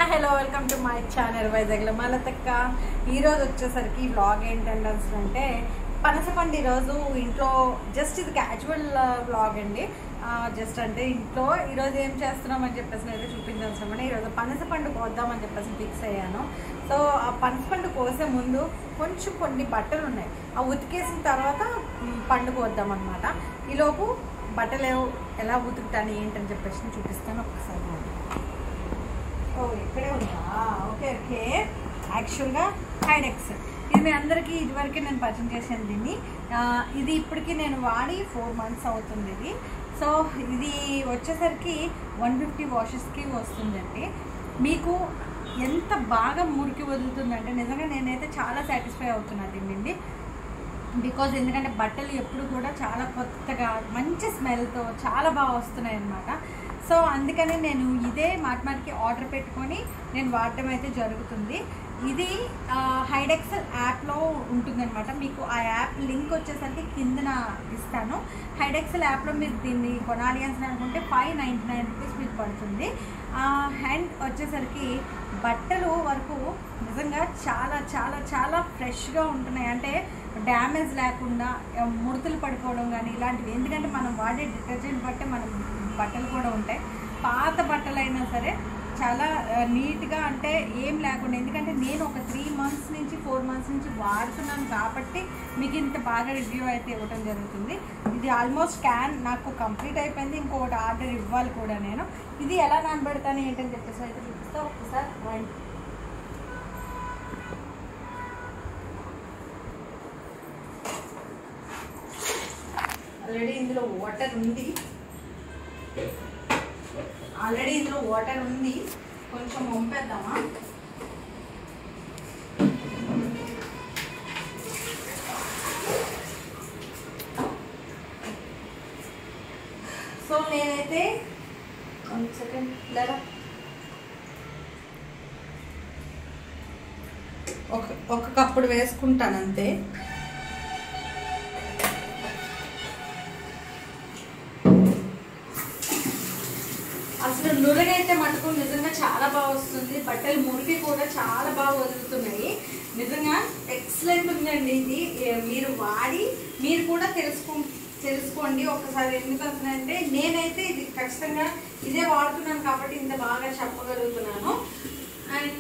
Hello welcome to my channel వైజాగ్లో మలతక్క ఈరోజు వచ్చేసరికి వ్లాగ్ ఏంటంటే అసలు అంటే పనసపండు ఈరోజు ఇంట్లో జస్ట్ ఇది క్యాజువల్ వ్లాగ్ అండి జస్ట్ అంటే ఇంట్లో ఈరోజు ఏం చేస్తున్నామని చెప్పేసి అయితే చూపించాల్సిన ఈరోజు పనసపండు కోద్దామని చెప్పేసి ఫిక్స్ అయ్యాను సో ఆ పనసపండు కోసే ముందు కొంచెం కొన్ని బట్టలు ఉన్నాయి ఆ ఉతికేసిన తర్వాత మ్, పండు కోద్దాం అనమాట ఈలోపు బట్టలు ఎలా ఉతుకుతాను ఏంటని చెప్పేసి చూపిస్తాను ఒకసారి ఓ ఇక్కడే ఉందా ఓకే ఓకే యాక్చువల్గా హైడెక్స్ ఇది మీ అందరికీ ఇదివరకు నేను పరిచయం చేశాను దీన్ని ఆ, ఇది ఇప్పటికి నేను వాడి ఫోర్ మంత్స్ అవుతుంది ఇది సో ఇది వచ్చేసరికి వన్ ఫిఫ్టీ వాషెస్కి వస్తుందండి మీకు ఎంత బాగా మురికి వదులుతుందంటే నిజంగా నేనైతే చాలా సాటిస్ఫై అవుతున్నా దీన్ని బికాజ్ ఎందుకంటే బట్టలు ఎప్పుడు కూడా చాలా కొత్తగా మంచి స్మెల్తో చాలా బాగా వస్తున్నాయి అన్నమాట సో అందుకని నేను ఇదే మాట్మాట్కి ఆర్డర్ పెట్టుకొని నేను వాడటం అయితే జరుగుతుంది ఇది హైడెక్సల్ యాప్లో ఉంటుందన్నమాట మీకు ఆ యాప్ లింక్ వచ్చేసరికి కిందన ఇస్తాను హైడెక్సల్ యాప్లో మీరు దీన్ని కొనాలి అని అనుకుంటే ఫైవ్ నైంటీ నైన్ రూపీస్ మీకు పడుతుంది అండ్ వచ్చేసరికి బట్టలు వరకు నిజంగా చాలా చాలా చాలా ఫ్రెష్గా ఉంటున్నాయి అంటే డ్యామేజ్ లేకుండా ఆ, ముడతలు పడుకోవడం కానీ ఇలాంటివి ఎందుకంటే మనం వాడే డిటర్జెంట్ బట్టే మనం బట్టలు కూడా ఉంటాయి పాత బట్టలు అయినా సరే చాలా ఆ, నీట్గా అంటే ఏం లేకుండా ఎందుకంటే నేను ఒక త్రీ మంత్స్ నుంచి ఫోర్ మంత్స్ నుంచి వాడుతున్నాను కాబట్టి మీకు ఇంత బాగా రివ్యూ అయితే ఇవ్వడం జరుగుతుంది ఇది ఆల్మోస్ట్ క్యాన్ నాకు కంప్లీట్ అయిపోయింది ఇంకొకటి ఆర్డర్ ఇవ్వాలి కూడా నేను ఇది ఎలా నానబెడతాను ఏంటని చెప్పేసి అయితే చూపిస్తా ఒకసారి రండి. ఆల్రెడీ ఇందులో వాటర్ ఉంది ఆల్రెడీ ఇందులో వాటర్ ఉంది కొంచెం వంపేద్దామా సో నేనైతే వన్ సెకండ్ లేదా ఒక ఒక కప్పుడు వేసుకుంటాను అంతే అసలు నురగైతే మటుకు నిజంగా చాలా బాగా వస్తుంది బట్టలు మురికి కూడా చాలా బాగా వదులుతున్నాయి నిజంగా ఎక్సలెంట్ ఉందండి ఇది ఏ, మీరు వాడి మీరు కూడా తెలుసుకో తెలుసుకోండి ఒకసారి ఎందుకు వస్తున్నాయంటే నేనైతే ఇది ఖచ్చితంగా ఇదే వాడుతున్నాను కాబట్టి ఇంత బాగా చెప్పగలుగుతున్నాను అండ్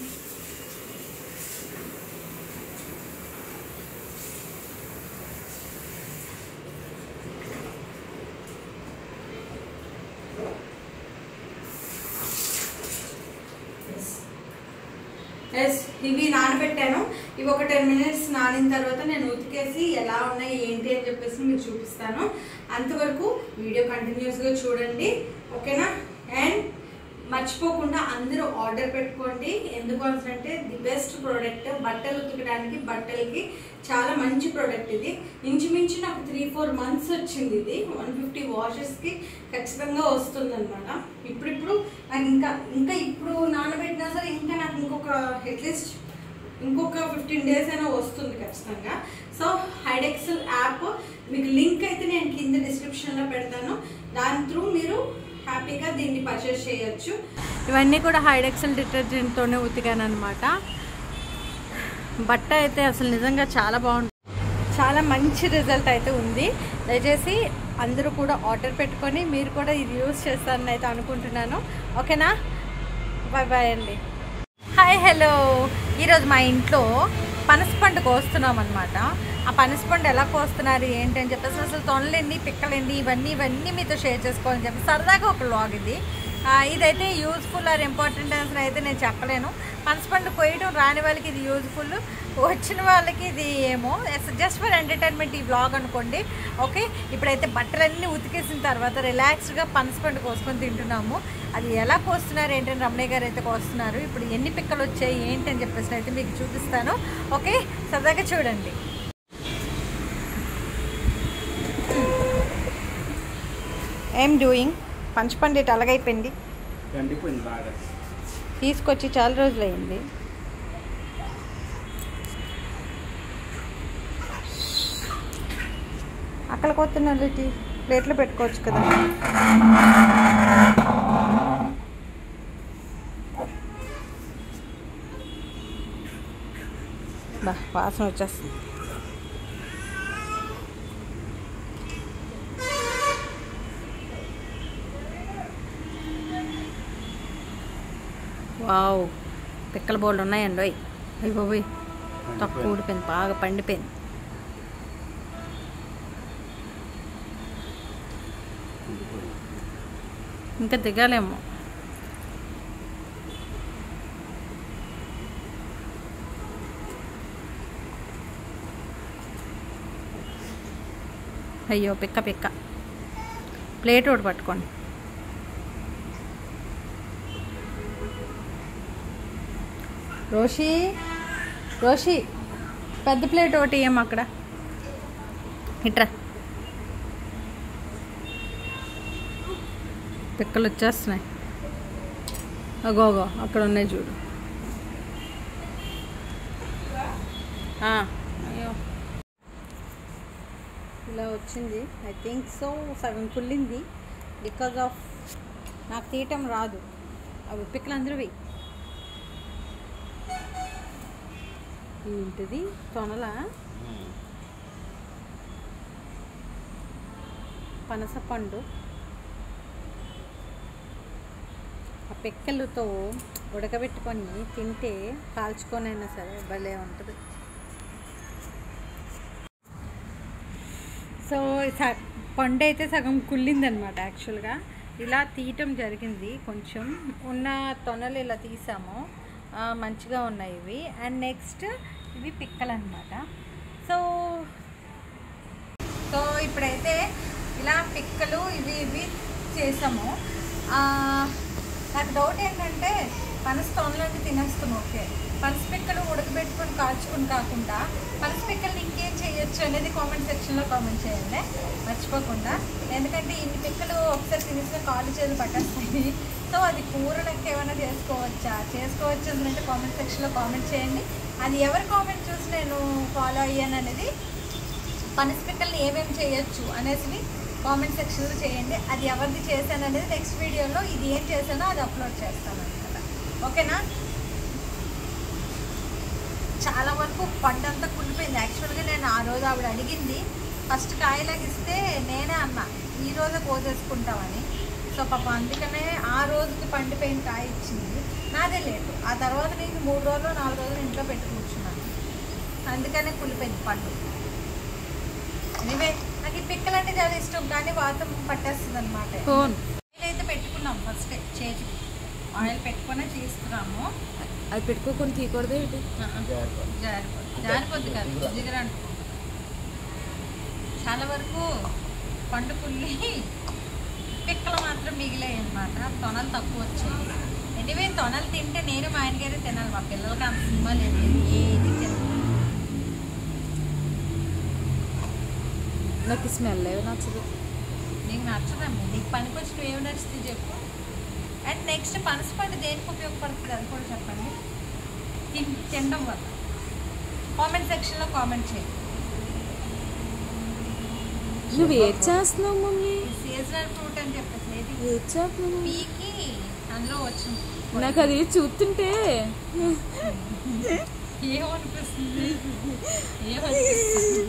ఎస్ ఇవి నానబెట్టాను ఇవి ఒక టెన్ మినిట్స్ నానిన తర్వాత నేను ఉతికేసి ఎలా ఉన్నాయి ఏంటి అని చెప్పేసి మీకు చూపిస్తాను అంతవరకు వీడియో కంటిన్యూస్గా చూడండి ఓకేనా అండ్ మర్చిపోకుండా అందరూ ఆర్డర్ పెట్టుకోండి ఎందుకు అంటే ది బెస్ట్ ప్రోడక్ట్ బట్టలు ఉతకడానికి బట్టలకి చాలా మంచి ప్రోడక్ట్ ఇది ఇంచుమించు నాకు త్రీ ఫోర్ మంత్స్ వచ్చింది ఇది వన్ ఫిఫ్టీ వాషెస్కి ఖచ్చితంగా వస్తుంది అనమాట ఇప్పుడిప్పుడు నాకు ఇంకా ఇంకా ఇప్పుడు నానబెట్టినా సరే ఇంకా నాకు ఇంకొక అట్లీస్ట్ ఇంకొక ఫిఫ్టీన్ డేస్ అయినా వస్తుంది ఖచ్చితంగా సో హైడెక్సల్ యాప్ మీకు లింక్ అయితే నేను కింద డిస్క్రిప్షన్లో పెడతాను దాని త్రూ మీరు హ్యాపీగా దీన్ని పర్చేస్ చేయొచ్చు ఇవన్నీ కూడా హైడెక్సల్ డిటర్జెంట్తోనే ఉతికాను అనమాట బట్ట అయితే అసలు నిజంగా చాలా బాగుంటుంది చాలా మంచి రిజల్ట్ అయితే ఉంది దయచేసి అందరూ కూడా ఆర్డర్ పెట్టుకొని మీరు కూడా ఇది యూజ్ చేస్తారని అయితే అనుకుంటున్నాను ఓకేనా బాయ్ బాయ్ అండి హాయ్ హలో ఈరోజు మా ఇంట్లో పనసపండు కోస్తున్నాం అనమాట ఆ పనసపండు ఎలా కోస్తున్నారు ఏంటి అని చెప్పేసి అసలు తొనలేండి పిక్కలేండి ఇవన్నీ ఇవన్నీ మీతో షేర్ చేసుకోవాలని చెప్పి సరదాగా ఒక వ్లాగ్ ఇది ఆ, ఇదైతే యూజ్ఫుల్ ఆర్ ఇంపార్టెంట్ అని అయితే నేను చెప్పలేను పనసపండు కొయ్యడం రాని వాళ్ళకి ఇది యూజ్ఫుల్ వచ్చిన వాళ్ళకి ఇది ఏమో జస్ట్ ఫర్ ఎంటర్టైన్మెంట్ ఈ బ్లాగ్ అనుకోండి ఓకే ఇప్పుడైతే బట్టలన్నీ ఉతికేసిన తర్వాత రిలాక్స్డ్గా పనసపండు కోసుకొని తింటున్నాము అది ఎలా కోస్తున్నారు ఏంటని రమణయ్య గారు అయితే కోస్తున్నారు ఇప్పుడు ఎన్ని పిక్కలు వచ్చాయి ఏంటి అని చెప్పేసి అయితే మీకు చూపిస్తాను ఓకే సరదాగా చూడండి ఏం డూయింగ్ పంచపండు ఇటు అలాగైపోయింది ఎండిపోయింది బాగా తీసుకొచ్చి చాలా రోజులు అయింది అక్కడ కొత్త ప్లేట్లో పెట్టుకోవచ్చు కదా బా వాసన వచ్చేస్తుంది వావ్ పిక్కల బోల్డ్ ఉన్నాయండి అయ్యి అయ్యి బాబోయ్ తక్కువ ఊడిపోయింది బాగా పండిపోయింది ఇంకా దిగాలేమో అయ్యో పిక్క పిక్క ప్లేట్ ఒకటి పట్టుకోండి రోషి రోషి పెద్ద ప్లేట్ ఒకటి ఏం అక్కడ ఇట్రా పిక్కలు వచ్చేస్తున్నాయి అగోగో అక్కడ ఉన్నాయి చూడు ఆ, అయ్యో ఇలా వచ్చింది ఐ థింక్ సో సగం కుళ్ళింది బికాజ్ ఆఫ్ నాకు తీయటం రాదు అవి పిక్కలు అందరూ వెయ్యి ఏంటిది తొనల పనసపండు ఆ పిక్కలతో ఉడకబెట్టుకొని తింటే కాల్చుకొనైనా సరే భలే ఉంటుంది సో స- పండు అయితే సగం కుళ్ళిందనమాట యాక్చువల్గా ఇలా తీయటం జరిగింది కొంచెం ఉన్న తొనలు ఇలా తీసాము ఆ, మంచిగా ఉన్నాయి ఇవి అండ్ నెక్స్ట్ ఇవి పిక్కలు అనమాట సో సో ఇప్పుడైతే ఇలా పిక్కలు ఇవి ఇవి చేసాము ఆ, నాకు డౌట్ ఏంటంటే పనస తొనలన్నీ తినేస్తాం ఓకే పనస పిక్కలు ఉడకబెట్టుకొని కాల్చుకుని కాకుండా పనస పిక్కలు ఇంకేం చేయొచ్చు అనేది కామెంట్ సెక్షన్లో కామెంట్ చేయండి మర్చిపోకుండా ఎందుకంటే ఇన్ని పిక్కలు ఒకసారి తినేసిన కాళ్ళు చేతులు పట్టేస్తాయి సో అది కూరలకు ఏమైనా చేసుకోవచ్చా చేసుకోవచ్చు అంటే కామెంట్ సెక్షన్లో కామెంట్ చేయండి అది ఎవరి కామెంట్ చూసి నేను ఫాలో అయ్యాను అనేది పనస పిక్కల్ని ఏమేమి చేయొచ్చు అనేసి కామెంట్ సెక్షన్లో చేయండి అది ఎవరిది చేశాను అనేది నెక్స్ట్ వీడియోలో ఇది ఏం చేశానో అది అప్లోడ్ చేస్తాను అనమాట ఓకేనా చాలా వరకు పంటంతా కుళ్ళిపోయింది యాక్చువల్గా నేను ఆ రోజు ఆవిడ అడిగింది ఫస్ట్ కాయలకు ఇస్తే నేనే అన్నా ఈ రోజే కోసేసుకుంటామని సో పాప అందుకనే ఆ రోజుకి పండిపోయిన కాయ ఇచ్చింది నాదే లేటు ఆ తర్వాత నేను మూడు రోజులు నాలుగు రోజులు ఇంట్లో పెట్టి కూర్చున్నాను అందుకనే కుళ్ళిపోయింది పండు ఎనివే నాకు ఈ పిక్కలు అంటే చాలా ఇష్టం కానీ వాతం పట్టేస్తుంది అనమాట ఫోన్ ఆయిల్ అయితే పెట్టుకున్నాం ఫస్ట్ చేతికి ఆయిల్ పెట్టుకునే తీసుకున్నాము అది పెట్టుకోకుండా తీయకూడదు ఏంటి జారిపోద్ది జారిపోద్ది కాదు జిగరంటు చాలా వరకు పండు పుల్లి పిక్కలు మాత్రం మిగిలాయి అనమాట తొనలు తక్కువ వచ్చాయి ఎనివే తొనలు తింటే నేను మా ఆయన గారే తినాలి మా పిల్లలకి అంత సినిమా లేదు ఏది తినాలి నాకు స్మెల్ ఏమి నచ్చదు నీకు నచ్చదమ్మా నీకు పనికొచ్చిన ఏమి నచ్చుతుంది చెప్పు అండ్ నెక్స్ట్ పనసపండు దేనికి ఉపయోగపడుతుంది అది కూడా చెప్పండి తిన్ తినడం వల్ల కామెంట్ సెక్షన్లో కామెంట్ చేయండి నువ్వు ఏం చేస్తున్నావు మమ్మీ సీజనల్ ఫ్రూట్ అని చెప్పేసి ఏది ఏం చేస్తున్నావు పీకి అందులో వచ్చింది నాకు అది చూస్తుంటే ఏమనిపిస్తుంది ఏమనిపిస్తుంది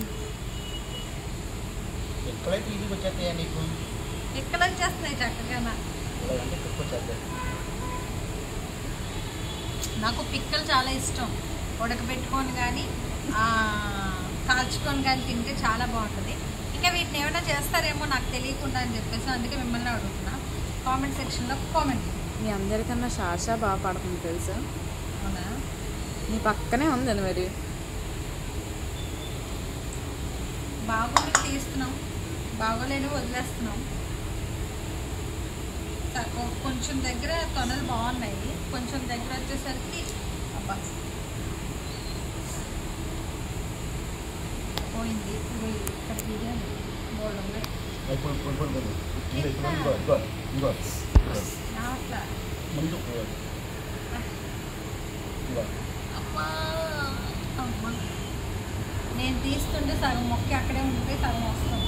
ఎక్కడైతే ఈజీగా వచ్చేస్తాయా నీకు ఎక్కడ వచ్చేస్తున్నాయి చక్కగా ఇలాగంటే ఎక్కువ వచ్చేస్తాయి నాకు పిక్కలు చాలా ఇష్టం ఉడకబెట్టుకొని కానీ కాల్చుకొని కానీ తింటే చాలా బాగుంటుంది ఇంకా వీటిని ఏమైనా చేస్తారేమో నాకు తెలియకుండా అని చెప్పేసి అందుకే మిమ్మల్ని అడుగుతున్నా కామెంట్ సెక్షన్లో కామెంట్ మీ అందరికన్నా షాషా బాగా పడుతుంది తెలుసా అవునా నీ పక్కనే ఉంది మరి బాగుంది తీస్తున్నాం బాగోలేని వదిలేస్తున్నాం త- కొ- కొంచెం దగ్గర తొనలు బాగున్నాయి కొంచెం దగ్గర వచ్చేసరికి అబ్బా పోయింది ఇది ఇక్కడ బిర్యానీ బోల్డ్ ఉన్నాయి ఇప్పుడు ఇప్పుడు ఇప్పుడు ఇప్పుడు ఇంకో ఇప్పుడు ఇంకో ఇంకో ఇంకో రావట్లా ముందు ఇంకో అమ్మా అమ్మా నేను తీస్తుంటే సగం మొక్క అక్కడే ఉంటే సగం వస్తుంది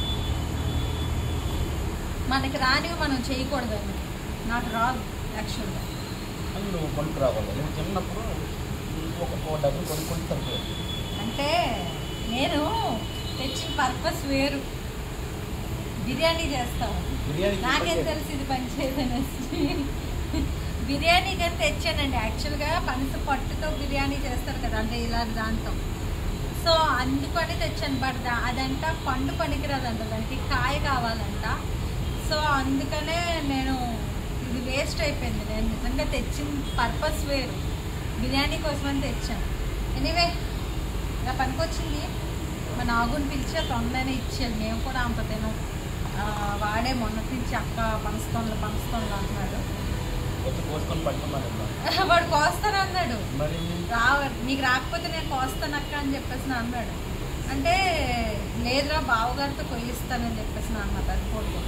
మనకి రానివి మనం చేయకూడదండి నాకు రాదు యాక్చువల్గా అని నువ్వు కొనుక్కు రావాలి నువ్వు తిన్నప్పుడు ఒక ఫోర్ డబ్బులు కొనుక్కొని సరిపోతుంది అంటే నేను తెచ్చిన పర్పస్ వేరు బిర్యానీ చేస్తాను బిర్యానీ నాకేం తెలుసు ఇది పనిచేయదనేసి బిర్యానీ కానీ తెచ్చానండి యాక్చువల్గా పనస పట్టుతో బిర్యానీ చేస్తారు కదా అంటే ఇలా దాంతో సో అందుకని తెచ్చాను బట్ దా- అదంట పండు పనికిరాదంట దానికి కాయ కావాలంట సో అందుకనే నేను ఇది వేస్ట్ అయిపోయింది నేను నిజంగా తెచ్చిన పర్పస్ వేరు బిర్యానీ కోసమని తెచ్చాను ఎనీవే ఇలా పనికొచ్చింది మా నాగుని పిలిచి తొందరనే ఇచ్చేది మేము కూడా అంత తినం ఆ, వాడే మొన్నటి నుంచి అక్క పనస్తోన్లు పనస్తోన్లు అంటున్నాడు వచ్చి కోసుకొని పట్టుకున్నాను వాడు కోస్తాను అన్నాడు మరి రావ నీకు రాకపోతే నేను కోస్తానక్క అని చెప్పేసి నా అన్నాడు అంటే లేదురా బావగారితో కొయ్యిస్తానని చెప్పేసి నా అన్నమాట అది ఫోటో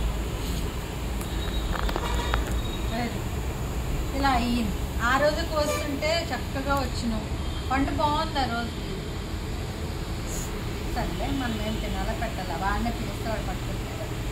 ఇలా అయ్యింది ఆ రోజు కోస్తుంటే చక్కగా వచ్చినాం పండు బాగుంది ఆ రోజు సర్లే మనం ఏం తినాలా పెట్టాలా వాడినే పిలిస్తే వాడు పట్టుకుంటాడు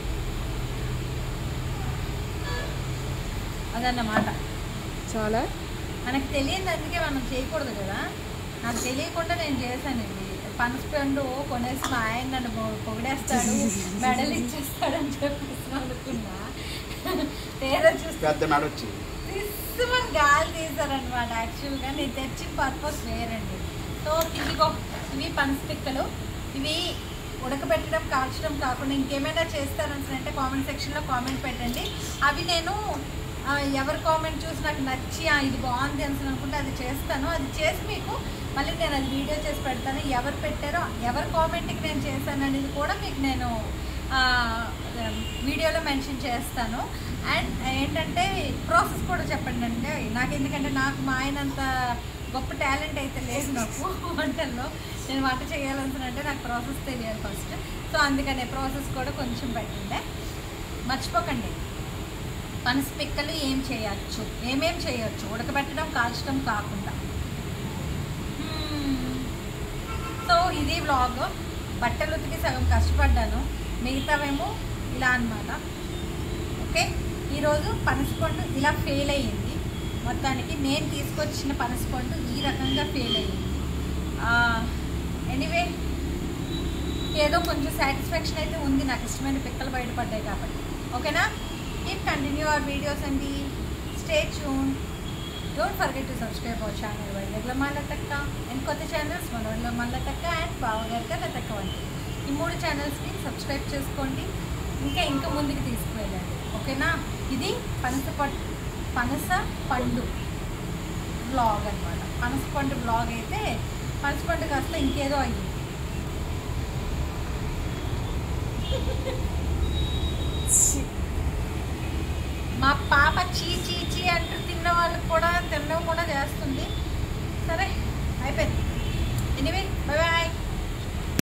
అదన్నమాట చాలా మనకు తెలియదు అందుకే మనం చేయకూడదు కదా నాకు తెలియకుండా నేను చేశానండి పనస పండు కొనేసి మా ఆయన నన్ను పొ- పొగిడేస్తాడు మెడల్ ఇచ్చేస్తాడని చెప్పేసి అనుకున్నా తీరా చూస్తే పెద్ద మేడ వచ్చి సిస్టమని గాలి తీశారనమాట యాక్చువల్గా నేను తెచ్చిన పర్పస్ వేరండి సో ఇదిగో ఇవి పనస పిక్కలు ఇవి ఉడకబెట్టడం కాల్చడం కాకుండా ఇంకేమైనా చేస్తారని అంటే కామెంట్ సెక్షన్లో కామెంట్ పెట్టండి అవి నేను ఆ, ఎవరి కామెంట్ చూసి నాకు నచ్చి "ఆ, ఇది బాగుంది అని అనుకుంటే అది చేస్తాను అది చేసి మీకు మళ్ళీ నేను అది వీడియో చేసి పెడతాను ఎవరు పెట్టారో ఎవరి కామెంట్కి నేను చేశాను అనేది కూడా మీకు నేను ఆ, వీడియోలో మెన్షన్ చేస్తాను అండ్ ఏంటంటే ప్రాసెస్ కూడా చెప్పండి అండి నాకు ఎందుకంటే నాకు మా ఆయన అంత గొప్ప టాలెంట్ అయితే లేదు నాకు వంటల్లో నేను వంట చేయాలనుకున్నంటే నాకు ప్రాసెస్ తెలియాలి ఫస్ట్ సో అందుకనే ప్రాసెస్ కూడా కొంచెం పెట్టండి మర్చిపోకండి పనస పిక్కలు ఏం చేయొచ్చు ఏమేం చేయొచ్చు ఉడకబెట్టడం కాల్చడం కాకుండా మ్మ్. సో ఇది వ్లాగ్ బట్టలు ఉతికి సగం కష్టపడ్డాను మిగతావేమో ఇలా అన్నమాట ఓకే ఈరోజు పనసపండు ఇలా ఫెయిల్ అయ్యింది మొత్తానికి నేను తీసుకొచ్చిన పనసపండు ఈ రకంగా ఫెయిల్ అయ్యింది ఎనీవే ఏదో కొంచెం సాటిస్ఫాక్షన్ అయితే ఉంది నాకు ఇష్టమైన పిక్కలు బయటపడ్డాయి కాబట్టి ఓకేనా కీప్ కంటిన్యూ అవర్ వీడియోస్ అండి stay tune don't forget to subscribe our channel వైజాగ్లో మళ్ళీ తక్క అండ్ కొత్త ఛానల్స్ మనోళ్ళలో మళ్ళీ తక్క అండ్ బావగారిగా తక్క వంటి ఈ మూడు ఛానల్స్ని సబ్స్క్రైబ్ చేసుకోండి ఇంకా ఇంకా ముందుకు తీసుకువెళ్ళండి ఓకేనా ఇది పనస పట్టు పనస పండు బ్లాగ్ అనమాట పనస పండు బ్లాగ్ అయితే పనస పండు కాస్త ఇంకేదో అయ్యింది మా పాప చీ చీ చీ అంటూ తిన్న వాళ్ళకి కూడా తినడం కూడా చేస్తుంది సరే అయిపోయింది ఎనీవే బాయ్ బాయ్